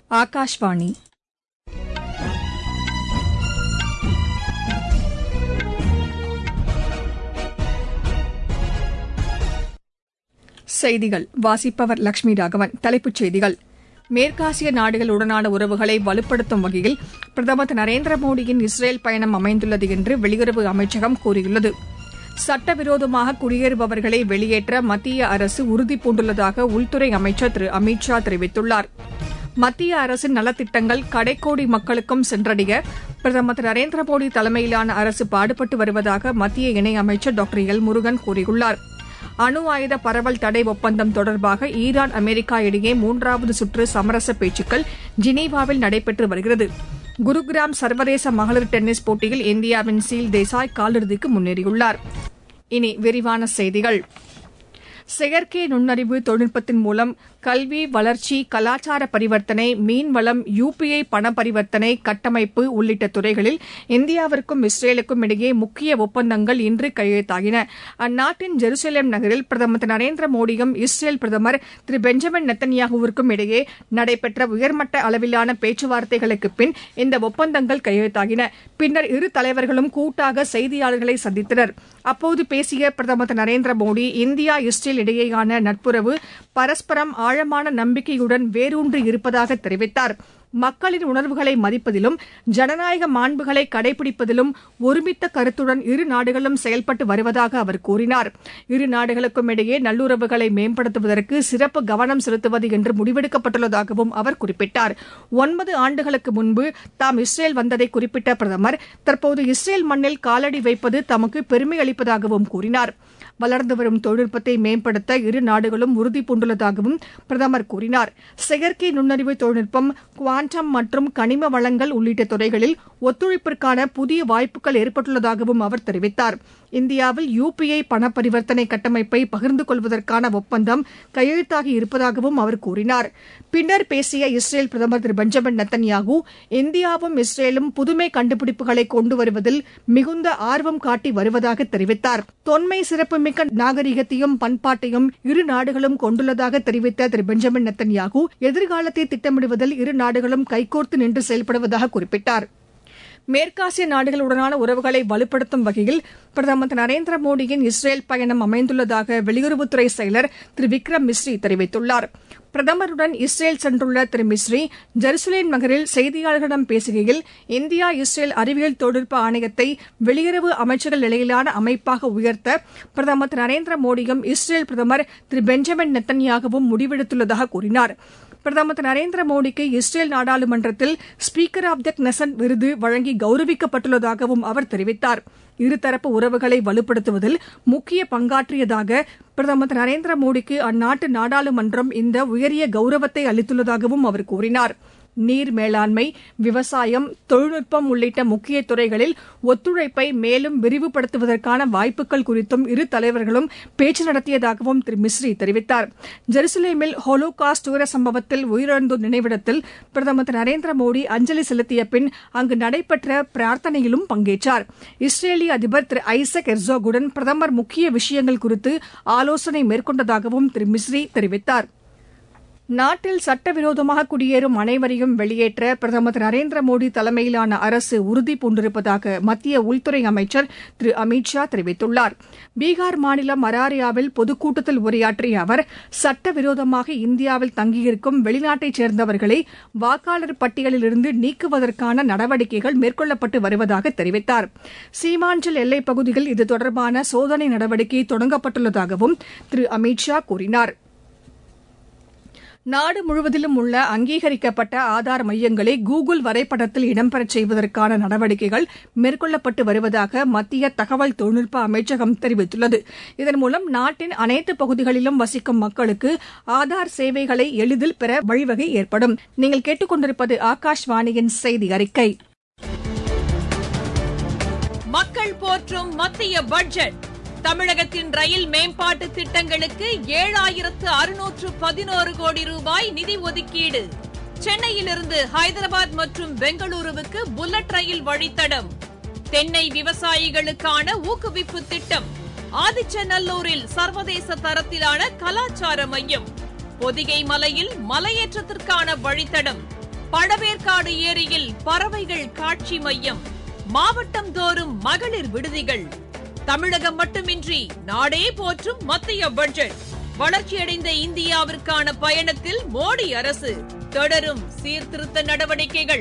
ஆகாஷ்வாணி செய்திகள் வாசிப்பவர் லட்சுமி ராகவன் தலைப்புச் செய்திகள் மேற்காசிய நாடுகளுடனான உறவுகளை வலுப்படுத்தும் வகையில் பிரதமர் திரு நரேந்திர மோடியின் இஸ்ரேல் பயணம் அமைந்துள்ளது என்று வெளியுறவு அமைச்சகம் கூறியுள்ளது சட்டவிரோதமாக குடியேறுபவர்களை வெளியேற்ற மத்திய அரசு உறுதிபூண்டுள்ளதாக உள்துறை அமைச்சர் திரு அமித் ஷா தெரிவித்துள்ளார் மத்திய அரசின் நலத்திட்டங்கள் கடைக்கோடி மக்களுக்கும் சென்றடைய பிரதமர் திரு நரேந்திர மோடி தலைமையிலான அரசு பாடுபட்டு வருவதாக மத்திய இணையமைச்சர் டாக்டர் எல் முருகன் கூறியுள்ளார் அணு ஆயுத பரவல் தடை ஒப்பந்தம் தொடர்பாக ஈரான் அமெரிக்கா இடையே மூன்றாவது சுற்று சமரச பேச்சுக்கள் ஜினீவாவில் நடைபெற்று வருகிறது குருகிராம் சர்வதேச மகளிர் டென்னிஸ் போட்டியில் இந்தியாவின் சீல் தேசாய் காலிறுதிக்கு முன்னேறியுள்ளார் இனி விரிவான செய்திகள் செயற்கை நுண்ணறிவு தொழில்நுட்பத்தின் மூலம் கல்வி வளர்ச்சி கலாச்சார பரிவர்த்தனை மீன்வளம் யுபிஐ பண பரிவர்த்தனை கட்டமைப்பு உள்ளிட்ட துறைகளில் இந்தியாவிற்கும் இஸ்ரேலுக்கும் இடையே முக்கிய ஒப்பந்தங்கள் இன்று கையெழுத்தாகின அந்நாட்டின் ஜெருசலேம் நகரில் பிரதமர் திரு நரேந்திர மோடியும் இஸ்ரேல் பிரதமர் திரு பெஞ்சமின் நெத்தன்யாகுவிற்கும் இடையே நடைபெற்ற உயர்மட்ட அளவிலான பேச்சுவார்த்தைகளுக்கு பின் இந்த ஒப்பந்தங்கள் கையெழுத்தாகின பின்னர் இரு தலைவர்களும் கூட்டாக செய்தியாளர்களை சந்தித்தனர் அப்போது பேசிய பிரதமர் திரு நரேந்திர மோடி இந்தியா இஸ்ரேல் இடையேயான நட்புறவு பரஸ்பரம் ஆழமான நம்பிக்கையுடன் வேரூன்றி இருப்பதாக தெரிவித்தார் மக்களின் உணர்வுகளை மதிப்பதிலும் ஜனநாயக மாண்புகளை கடைபிடிப்பதிலும் ஒருமித்த கருத்துடன் இரு நாடுகளும் செயல்பட்டு வருவதாக அவர் கூறினார் இரு நாடுகளுக்கும் இடையே நல்லுறவுகளை மேம்படுத்துவதற்கு சிறப்பு கவனம் செலுத்துவது என்று முடிவெடுக்கப்பட்டுள்ளதாகவும் அவர் குறிப்பிட்டார் ஒன்பது ஆண்டுகளுக்கு முன்பு தாம் இஸ்ரேல் வந்ததை குறிப்பிட்ட பிரதமர் தற்போது இஸ்ரேல் மண்ணில் காலடி வைப்பது தமக்கு பெருமை அளிப்பதாகவும் கூறினார் வளர்ந்து வரும் தொழில்நுட்பத்தை மேம்படுத்த இரு நாடுகளும் உறுதி பூண்டுள்ளதாகவும் பிரதமர் கூறினார் செயற்கை நுண்ணறிவு தொழில்நுட்பம் குவாண்டம் மற்றும் கனிம வளங்கள் உள்ளிட்ட துறைகளில் ஒத்துழைப்பிற்கான புதிய வாய்ப்புகள் ஏற்பட்டுள்ளதாகவும் அவர் தெரிவித்தார் இந்தியாவில் யுபிஐ பண பரிவர்த்தனை கட்டமைப்பை பகிர்ந்து கொள்வதற்கான ஒப்பந்தம் கையெழுத்தாகி இருப்பதாகவும் அவர் கூறினார் பின்னர் பேசிய இஸ்ரேல் பிரதமர் திரு பெஞ்சமின் நெத்தன்யாகு இந்தியாவும் இஸ்ரேலும் புதுமை கண்டுபிடிப்புகளை கொண்டு வருவதில் மிகுந்த ஆர்வம் காட்டி வருவதாக தெரிவித்தார் தொன்மை சிறப்புமிக்க நாகரிகத்தையும் பண்பாட்டையும் இரு நாடுகளும் கொண்டுள்ளதாக தெரிவித்த திரு பெஞ்சமின் நெத்தன்யாகு எதிர்காலத்தை திட்டமிடுவதில் இரு நாடுகளும் கைகோர்த்து நின்று செயல்படுவதாக குறிப்பிட்டார் மேற்காசிய நாடுகளுடனான உறவுகளை வலுப்படுத்தும் வகையில் பிரதமர் திரு நரேந்திர மோடியின் இஸ்ரேல் பயணம் அமைந்துள்ளதாக வெளியுறவுத்துறை செயலர் திரு விக்ரம் மிஸ்ரி தெரிவித்துள்ளார் பிரதமருடன் இஸ்ரேல் சென்றுள்ள திரு மிஸ்ரி ஜெருசலேம் நகரில் செய்தியாளர்களிடம் பேசுகையில் இந்தியா இஸ்ரேல் அறிவியல் தொழில்நுட்ப ஆணையத்தை வெளியுறவு அமைச்சர்கள் நிலையிலான அமைப்பாக உயர்த்த பிரதமர் திரு நரேந்திர மோடியும் இஸ்ரேல் பிரதமர் திரு பெஞ்சமின் நெத்தன்யாகவும் முடிவெடுத்துள்ளதாக கூறினார் பிரதமர் திரு நரேந்திர மோடிக்கு இஸ்ரேல் நாடாளுமன்றத்தில் ஸ்பீக்கர் ஆப் த கெனசட் விருது வழங்கி கௌரவிக்கப்பட்டுள்ளதாகவும் அவர் தெரிவித்தார் இருதரப்பு உறவுகளை வலுப்படுத்துவதில் முக்கிய பங்காற்றியதாக பிரதமர் திரு நரேந்திர மோடிக்கு அந்நாட்டு நாடாளுமன்றம் இந்த உயரிய கௌரவத்தை அளித்துள்ளதாகவும் அவர் கூறினார் நீர் மேலாண்மை விவசாயம் தொழில்நுட்பம் உள்ளிட்ட முக்கிய துறைகளில் ஒத்துழைப்பை மேலும் விரிவுபடுத்துவதற்கான வாய்ப்புகள் குறித்தும் இரு தலைவர்களும் பேச்சு நடத்தியதாகவும் திரு மிஸ்ரி தெரிவித்தார் ஜெருசலேமில் ஹோலோகாஸ்ட் துயர சம்பவத்தில் உயிரிழந்தோர் நினைவிடத்தில் பிரதமர் திரு நரேந்திர மோடி அஞ்சலி செலுத்திய பின் அங்கு நடைபெற்ற பிரார்த்தனையிலும் பங்கேற்றார் இஸ்ரேலிய அதிபர் திரு ஐசக் எர்சோகுடன் பிரதமர் முக்கிய விஷயங்கள் குறித்து ஆலோசனை மேற்கொண்டதாகவும் திரு மிஸ்ரி தெரிவித்தார் நாட்டில் சட்டவிரோதமாக குடியேறும் அனைவரையும் வெளியேற்ற பிரதமர் திரு நரேந்திர மோடி தலைமையிலான அரசு உறுதி பூண்டிருப்பதாக மத்திய உள்துறை அமைச்சர் திரு அமித் ஷா தெரிவித்துள்ளார் பீகார் மாநிலம் அராரியாவில் பொதுக்கூட்டத்தில் உரையாற்றிய அவர் சட்டவிரோதமாக இந்தியாவில் தங்கியிருக்கும் வெளிநாட்டைச் சேர்ந்தவர்களை வாக்காளர் பட்டியலிலிருந்து நீக்குவதற்கான நடவடிக்கைகள் மேற்கொள்ளப்பட்டு வருவதாக தெரிவித்தார் சீமாஞ்சல் எல்லைப் பகுதியில் இது தொடர்பான சோதனை நடவடிக்கை தொடங்கப்பட்டுள்ளதாகவும் திரு அமித் ஷா கூறினார் நாடு முழுவதிலும் உள்ள அங்கீகரிக்கப்பட்ட ஆதார் மையங்களை கூகுள் வரைபடத்தில் இடம்பெறச் செய்வதற்கான நடவடிக்கைகள் மேற்கொள்ளப்பட்டு வருவதாக மத்திய தகவல் தொழில்நுட்ப அமைச்சகம் தெரிவித்துள்ளது இதன் மூலம் நாட்டின் அனைத்து பகுதிகளிலும் வசிக்கும் மக்களுக்கு ஆதார் சேவைகளை எளிதில் பெற வழிவகை ஏற்படும் நீங்கள் கேட்டுக்கொண்டிருப்பது ஆகாஷ்வாணியின் செய்தி அறிக்கை மக்கள் போற்றும் மத்திய பட்ஜெட் தமிழகத்தின் ரயில் மேம்பாட்டு திட்டங்களுக்கு ஏழாயிரத்து அறுநூற்று பதினோரு கோடி ரூபாய் நிதி ஒதுக்கீடு சென்னையிலிருந்து ஹைதராபாத் மற்றும் பெங்களூருவுக்கு புல்லட் ரயில் வழித்தடம் தென்னை விவசாயிகளுக்கான ஊக்குவிப்பு திட்டம் ஆதிச்சநல்லூரில் சர்வதேச தரத்திலான கலாச்சார மையம் பொதிகை மலையில் மலையேற்றத்திற்கான வழித்தடம் பழவேற்காடு ஏரியில் பறவைகள் காட்சி மையம் மாவட்டம் தோறும் மகளிர் விடுதிகள் தமிழகம் மட்டுமின்றி நாடே போற்றும் மத்திய பட்ஜெட் வளர்ச்சியடைந்த இந்தியாவிற்கான பயணத்தில் மோடி அரசு தொடரும் சீர்திருத்த நடவடிக்கைகள்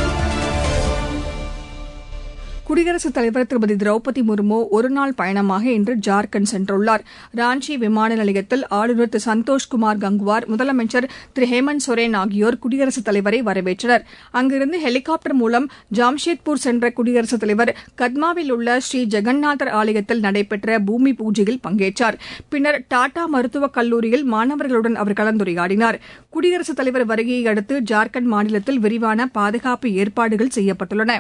குடியரசுத் தலைவர் திருமதி திரௌபதி முர்மு ஒருநாள் பயணமாக இன்று ஜார்க்கண்ட் சென்றுள்ளார் ராஞ்சி விமான நிலையத்தில் ஆளுநர் திரு சந்தோஷ்குமார் கங்குவார் முதலமைச்சர் திரு ஹேமந்த் சோரன் ஆகியோர் குடியரசுத் தலைவரை வரவேற்றனர் அங்கிருந்து ஹெலிகாப்டர் மூலம் ஜாம்ஷேத்பூர் சென்ற குடியரசுத் தலைவர் கத்மாவில் உள்ள ஸ்ரீ ஜெகந்நாதர் ஆலயத்தில் நடைபெற்ற பூமி பூஜையில் பங்கேற்றார் பின்னர் டாடா மருத்துவக் கல்லூரியில் மாணவர்களுடன் அவர் கலந்துரையாடினார் குடியரசுத் தலைவர் வருகையை அடுத்து ஜார்க்கண்ட் மாநிலத்தில் விரிவான பாதுகாப்பு ஏற்பாடுகள் செய்யப்பட்டுள்ளன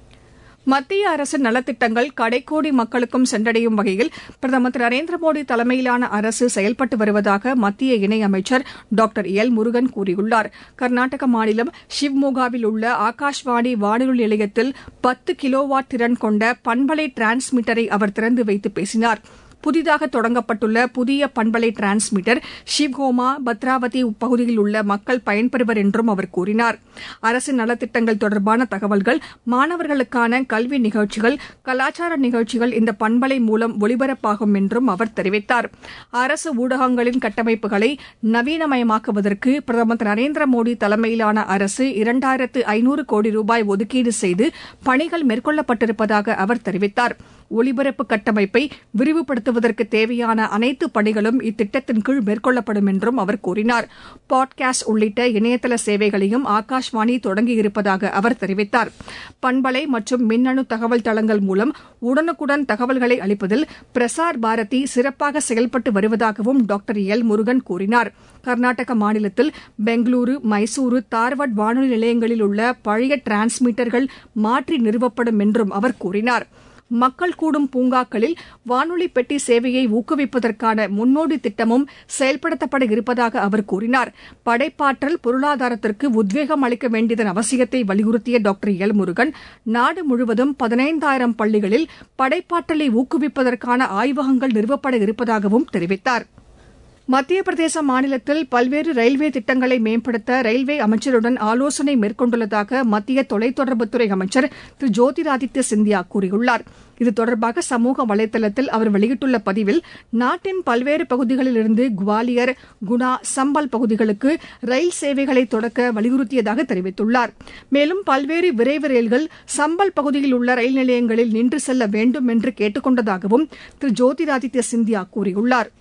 மத்திய அரசின் நலத்திட்டங்கள் கடைக்கோடி மக்களுக்கும் சென்றடையும் வகையில் பிரதமர் திரு நரேந்திர மோடி தலைமையிலான அரசு செயல்பட்டு வருவதாக மத்திய இணையமைச்சர் டாக்டர் எல் முருகன் கூறியுள்ளார் கர்நாடக மாநிலம் ஷிவ்மோகாவில் உள்ள ஆகாஷ்வாணி வானொலி நிலையத்தில் பத்து கிலோவாட் திறன் கொண்ட பண்பலை டிரான்ஸ்மிட்டரை அவர் திறந்து வைத்து பேசினார் புதிதாக தொடங்கப்பட்டுள்ள புதிய பண்பலை டிரான்ஸ்மிட்டர் ஷிவ்ஹோமா பத்ராவதி பகுதியில் உள்ள மக்கள் பயன்பெறுவர் என்றும் அவர் கூறினார் அரசின் நலத்திட்டங்கள் தொடர்பான தகவல்கள் மாணவர்களுக்கான கல்வி நிகழ்ச்சிகள் கலாச்சார நிகழ்ச்சிகள் இந்த பண்பலை மூலம் ஒலிபரப்பாகும் என்றும் அவர் தெரிவித்தார் அரசு ஊடகங்களின் கட்டமைப்புகளை நவீனமயமாக்குவதற்கு பிரதமர் திரு நரேந்திர மோடி தலைமையிலான அரசு இரண்டாயிரத்து ஐநூறு கோடி ரூபாய் ஒதுக்கீடு செய்து பணிகள் மேற்கொள்ளப்பட்டிருப்பதாக அவர் தெரிவித்தார் ஒலிபரப்பு கட்டமைப்பை விரிவுபடுத்துவதற்கு தேவையான அனைத்து பணிகளும் இத்திட்டத்தின் கீழ் மேற்கொள்ளப்படும் என்றும் அவர் கூறினார் பாட்காஸ்ட் உள்ளிட்ட இணையதள சேவைகளையும் ஆகாஷ்வாணி தொடங்கியிருப்பதாக அவர் தெரிவித்தார் பண்பலை மற்றும் மின்னணு தகவல் தளங்கள் மூலம் உடனுக்குடன் தகவல்களை அளிப்பதில் பிரசார் பாரதி சிறப்பாக செயல்பட்டு வருவதாகவும் டாக்டர் எல் முருகன் கூறினார் கர்நாடக மாநிலத்தில் பெங்களூரு மைசூரு தார்வட் வானொலி நிலையங்களில் உள்ள பழைய டிரான்ஸ்மிட்டர்கள் மாற்றி நிறுவப்படும் என்றும் அவர் கூறினார் மக்கள் கூடும் பூங்காக்களில் வானொலி பெட்டி சேவையை ஊக்குவிப்பதற்கான முன்னோடி திட்டமும் செயல்படுத்தப்பட இருப்பதாக அவர் கூறினார் படைப்பாற்றல் பொருளாதாரத்திற்கு உத்வேகம் அளிக்க வேண்டியதன் அவசியத்தை வலியுறுத்திய டாக்டர் எல் முருகன் நாடு முழுவதும் பதினைந்தாயிரம் பள்ளிகளில் படைப்பாற்றலை ஊக்குவிப்பதற்கான ஆய்வகங்கள் நிறுவப்பட இருப்பதாகவும் தெரிவித்தாா் மத்திய பிரதேச மாநிலத்தில் பல்வேறு ரயில்வே திட்டங்களை மேம்படுத்த ரயில்வே அமைச்சருடன் ஆலோசனை மேற்கொண்டுள்ளதாக மத்திய தொலைத்தொடர்புத்துறை அமைச்சர் திரு ஜோதிராதித்ய சிந்தியா கூறியுள்ளார் இது தொடர்பாக சமூக வலைதளத்தில் அவர் வெளியிட்டுள்ள பதிவில் நாட்டின் பல்வேறு பகுதிகளிலிருந்து குவாலியர் குணா சம்பல் பகுதிகளுக்கு ரயில் சேவைகளை தொடக்க வலியுறுத்தியதாக தெரிவித்துள்ளார் மேலும் பல்வேறு விரைவு ரயில்கள் சம்பல் பகுதியில் உள்ள ரயில் நிலையங்களில் நின்று செல்ல வேண்டும் என்று கேட்டுக் கொண்டதாகவும் திரு ஜோதிராதித்ய சிந்தியா கூறியுள்ளார்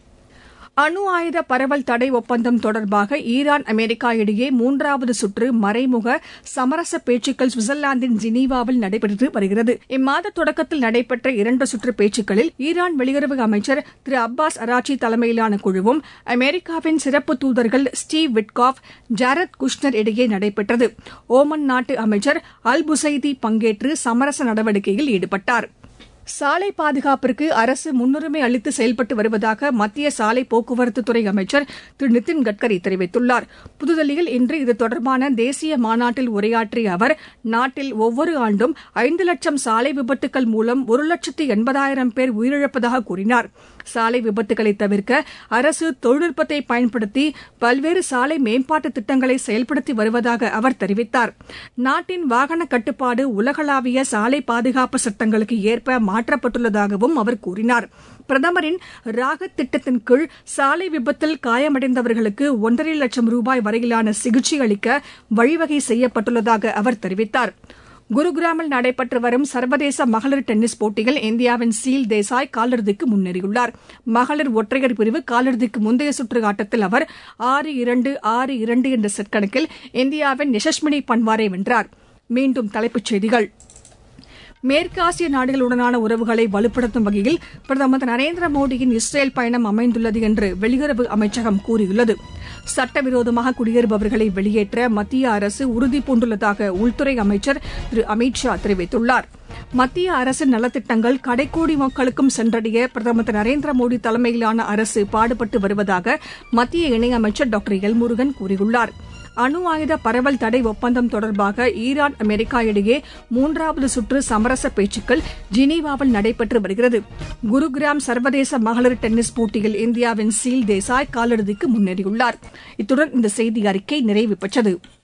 அணு ஆயுத பரவல் தடை ஒப்பந்தம் தொடர்பாக ஈரான் அமெரிக்கா இடையே மூன்றாவது சுற்று மறைமுக சமரச பேச்சுக்கள் சுவிட்சர்லாந்தின் ஜினீவாவில் நடைபெற்று வருகிறது இம்மாத தொடக்கத்தில் நடைபெற்ற இரண்டு சுற்று பேச்சுக்களில் ஈரான் வெளியுறவு அமைச்சர் திரு அப்பாஸ் அராச்சி தலைமையிலான குழுவும் அமெரிக்காவின் சிறப்பு தூதர்கள் ஸ்டீவ் விட்காஃப் ஜாரத் குஷ்னர் இடையே நடைபெற்றது ஓமன் நாட்டு அமைச்சர் அல் புசைதி பங்கேற்று சமரச நடவடிக்கையில் ஈடுபட்டாா் சாலை பாதுகாப்பிற்கு அரசு முன்னுரிமை அளித்து செயல்பட்டு வருவதாக மத்திய சாலை போக்குவரத்து துறை அமைச்சர் திரு நிதின் கட்கரி தெரிவித்துள்ளார் புதுதில்லியில் இன்று இது தொடர்பான தேசிய மாநாட்டில் உரையாற்றிய அவர் நாட்டில் ஒவ்வொரு ஆண்டும் ஐந்து லட்சம் சாலை விபத்துக்கள் மூலம் ஒரு லட்சத்து எண்பதாயிரம் பேர் உயிரிழப்பதாக கூறினார் சாலை விபத்துக்களை தவிர்க்க அரசு தொழில்நுட்பத்தை பயன்படுத்தி பல்வேறு சாலை மேம்பாட்டு திட்டங்களை செயல்படுத்தி வருவதாக அவர் தெரிவித்தார் நாட்டின் வாகன கட்டுப்பாடு உலகளாவிய சாலை பாதுகாப்பு சட்டங்களுக்கு ஏற்ப மாற்றப்பட்டுள்ளதாகவும் அவர் கூறினார் பிரதமரின் ராகத் திட்டத்தின் கீழ் சாலை விபத்தில் காயமடைந்தவர்களுக்கு ஒன்றரை லட்சம் ரூபாய் வரையிலான சிகிச்சை அளிக்க வழிவகை செய்யப்பட்டுள்ளதாக அவர் தெரிவித்தார் குருகிராமில் நடைபெற்று வரும் சர்வதேச மகளிர் டென்னிஸ் போட்டியில் இந்தியாவின் சீல் தேசாய் காலிறுதிக்கு முன்னேறியுள்ளார் மகளிர் ஒற்றையர் பிரிவு காலிறுதிக்கு முந்தைய சுற்று ஆட்டத்தில் அவர் ஆறு இரண்டு ஆறு இரண்டு என்ற செட் கணக்கில் இந்தியாவின் யசஸ்வினி பன்வாரை வென்றார் மீண்டும் தலைப்புச் செய்திகள் மேற்காசிய நாடுகளுடனான உறவுகளை வலுப்படுத்தும் வகையில் பிரதமர் திரு நரேந்திர மோடியின் இஸ்ரேல் பயணம் அமைந்துள்ளது என்று வெளியுறவு அமைச்சகம் கூறியுள்ளது சட்டவிரோதமாக குடியேறுபவர்களை வெளியேற்ற மத்திய அரசு உறுதி பூண்டுள்ளதாக உள்துறை அமைச்சர் திரு அமித் ஷா தெரிவித்துள்ளார் மத்திய அரசின் நலத்திட்டங்கள் கடைக்கோடி மக்களுக்கும் சென்றடைய பிரதமர் திரு நரேந்திர மோடி தலைமையிலான அரசு பாடுபட்டு வருவதாக மத்திய இணையமைச்சர் டாக்டர் எல் முருகன் கூறியுள்ளார் அணு ஆயுத பரவல் தடை ஒப்பந்தம் தொடர்பாக ஈரான் அமெரிக்கா இடையே மூன்றாவது சுற்று சமரச பேச்சுக்கள் ஜினீவாவில் நடைபெற்று வருகிறது குருகிராம் சர்வதேச மகளிர் டென்னிஸ் போட்டியில் இந்தியாவின் சீல் தேசாய் காலிறுதிக்கு முன்னேறியுள்ளார் இத்துடன் இந்த செய்தி அறிக்கை நிறைவு பெற்றது